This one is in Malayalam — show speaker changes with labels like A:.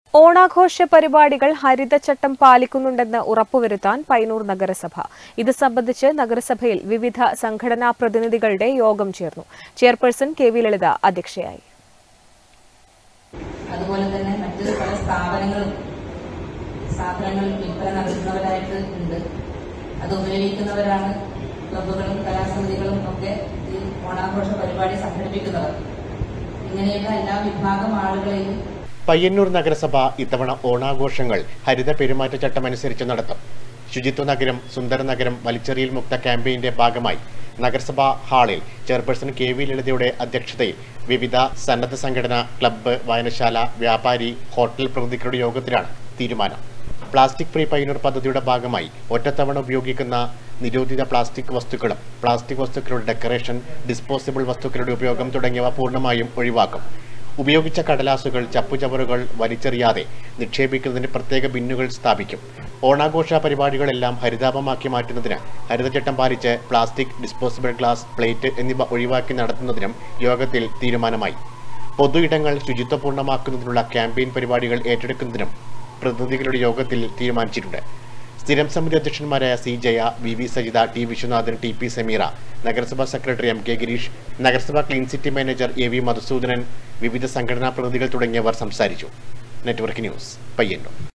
A: ഓണാഘോഷ പരിപാടികൾ ഹരിതചട്ടം പാലിക്കുന്നുണ്ടെന്ന് ഉറപ്പുവരുത്താൻ പയ്യന്നൂർ നഗരസഭ ഇത് സംബന്ധിച്ച് നഗരസഭയിൽ വിവിധ സംഘടനാ പ്രതിനിധികളുടെ യോഗം ചേർന്നു ചെയർപേഴ്സൺ കെ വി ലളിത അധ്യക്ഷയായി
B: അതുപോലെ തന്നെ മറ്റ് പല സ്ഥാപനങ്ങളും സ്ഥാപനങ്ങളിൽ വിൽപ്പന നടത്തുന്നവരായിട്ട് ഉണ്ട് അത് ഉപയോഗിക്കുന്നവരാണ് ക്ലബ്ബുകളും കലാസമിതികളും ഒക്കെ ഈ ഓണാഘോഷ പരിപാടി സംഘടിപ്പിക്കുന്നവർ ഇങ്ങനെയുള്ള എല്ലാ വിഭാഗം ആളുകളെയും
C: പയ്യന്നൂർ നഗരസഭ ഇത്തവണ ഓണാഘോഷങ്ങൾ ഹരിത പെരുമാറ്റച്ചട്ടമനുസരിച്ച് നടത്തും ശുചിത്വ നഗരം സുന്ദര നഗരം വലിച്ചെറിയൽ മുക്ത ക്യാമ്പയിന്റെ ഭാഗമായി നഗരസഭാ ഹാളിൽ ചെയർപേഴ്സൺ കെ വി ലളിതയുടെ അധ്യക്ഷതയിൽ വിവിധ സന്നദ്ധ സംഘടന ക്ലബ്ബ് വായനശാല വ്യാപാരി ഹോട്ടൽ പ്രതിനിധികളുടെ യോഗത്തിലാണ് തീരുമാനം പ്ലാസ്റ്റിക് ഫ്രീ പയ്യന്നൂർ പദ്ധതിയുടെ ഭാഗമായി ഒറ്റത്തവണ ഉപയോഗിക്കുന്ന നിരോധിത പ്ലാസ്റ്റിക് വസ്തുക്കളും പ്ലാസ്റ്റിക് വസ്തുക്കളുടെ ഡെക്കറേഷൻ ഡിസ്പോസിബിൾ വസ്തുക്കളുടെ ഉപയോഗം തുടങ്ങിയവ പൂർണ്ണമായും ഒഴിവാക്കും ഉപയോഗിച്ച കടലാസുകൾ ചപ്പുചവറുകൾ വലിച്ചെറിയാതെ നിക്ഷേപിക്കുന്നതിന് പ്രത്യേക ബിന്നുകൾ സ്ഥാപിക്കും ഓണാഘോഷ പരിപാടികളെല്ലാം ഹരിതാപമാക്കി മാറ്റുന്നതിന് ഹരിതചട്ടം പാലിച്ച് പ്ലാസ്റ്റിക് ഡിസ്പോസിബിൾ ഗ്ലാസ് പ്ലേറ്റ് എന്നിവ ഒഴിവാക്കി നടത്തുന്നതിനും യോഗത്തിൽ തീരുമാനമായി പൊതു ഇടങ്ങൾ ശുചിത്വപൂർണ്ണമാക്കുന്നതിനുള്ള ക്യാമ്പയിൻ പരിപാടികൾ ഏറ്റെടുക്കുന്നതിനും പ്രതിനിധികളുടെ യോഗത്തിൽ തീരുമാനിച്ചിട്ടുണ്ട് സ്ഥിരം സമിതി അധ്യക്ഷന്മാരായ C Jaya V V Sajitha T Viswanathan T P Sameera നഗരസഭാ സെക്രട്ടറി എം കെ ഗിരീഷ് നഗരസഭാ clean city manager A V Madhusoodanan വിവിധ സംഘടനാ പ്രതിനിധികൾ തുടങ്ങിയവർ സംസാരിച്ചു നെറ്റ്വർക്ക് ന്യൂസ് പയ്യന്നൂർ